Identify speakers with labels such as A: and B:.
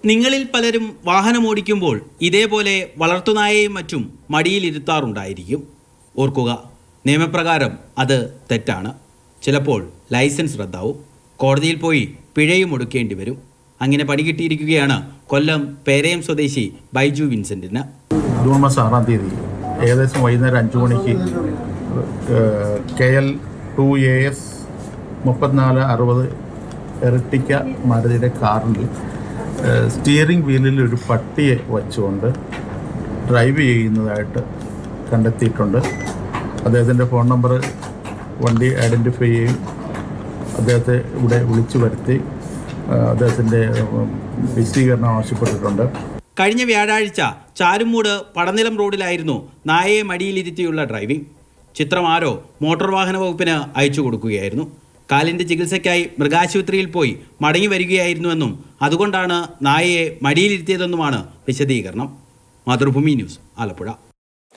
A: നിങ്ങളിൽ പലരും വാഹനമോടിക്കുമ്പോൾ ഇതേപോലെ വളർത്തുനായയും മറ്റും മടിയിലിരുത്താറുണ്ടായിരിക്കും ഓർക്കുക നിയമപ്രകാരം അത് തെറ്റാണ് ചിലപ്പോൾ ലൈസൻസ് റദ്ദാവും കോടതിയിൽ പോയി പിഴയും ഒടുക്കേണ്ടി വരും അങ്ങനെ പണി കിട്ടിയിരിക്കുകയാണ് കൊല്ലം പേരയം സ്വദേശി ബൈജു വിൻസെന്റിന്
B: ജൂൺ മാസം ആറാം തീയതി ഏകദേശം വൈകുന്നേരം അഞ്ച് മണിക്ക് K L two A S മുപ്പത്തിനാല് അറുപത് എർട്ടിക്ക മാരുതിയുടെ കാറിൽ സ്റ്റിയറിംഗ് വീലിൽ ഒരു പട്ടിയെ വച്ചുകൊണ്ട് ഡ്രൈവ് ചെയ്യുന്നതായിട്ട് കണ്ടെത്തിയിട്ടുണ്ട് അദ്ദേഹത്തിൻ്റെ ഫോൺ നമ്പർ വണ്ടി ഐഡൻറ്റിഫൈ ചെയ്യും അദ്ദേഹത്തെ ഇവിടെ വിളിച്ചു വരുത്തി അദ്ദേഹത്തിൻ്റെ വിശദീകരണം ആവശ്യപ്പെട്ടിട്ടുണ്ട്
A: കഴിഞ്ഞ വ്യാഴാഴ്ച ചാരുമൂട് പടനിലം റോഡിലായിരുന്നു നായയെ മടിയിലിരുത്തിയുള്ള ഡ്രൈവിംഗ് ചിത്രം ആരോ മോട്ടോർ വാഹന വകുപ്പിന് അയച്ചു കൊടുക്കുകയായിരുന്നു കാലിന്റെ ചികിത്സയ്ക്കായി മൃഗാശുപത്രിയിൽ പോയി മടങ്ങി വരികയായിരുന്നുവെന്നും അതുകൊണ്ടാണ് നായയെ മടിയിലിരുത്തിയതെന്നുമാണ് വിശദീകരണം മാതൃഭൂമി ന്യൂസ് ആലപ്പുഴ